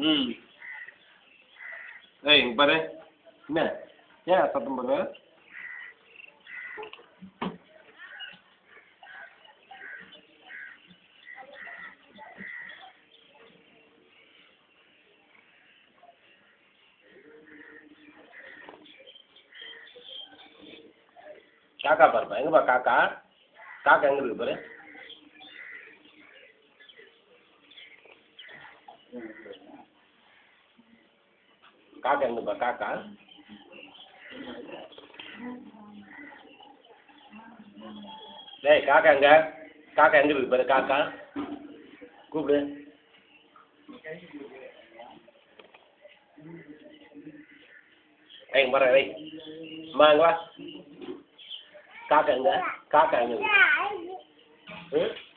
ம் ஏய் இங்க பாரு என்ன ஏன் சத்தம் போடுற காக்கா பாருப்பா எங்க பா காக்கா காக்கா எங்க இருக்கு பாரு காக்கா எங்கப்பா காக்கா டேய் காக்கா எங்க காக்கா எங்க இருக்கு பாரு காக்கா கூப்பிடு ஏய் இங்க பாரு ஏய் அம்மா இங்க வா காக்கா எங்க காக்கா எங்க இருக்கு ம்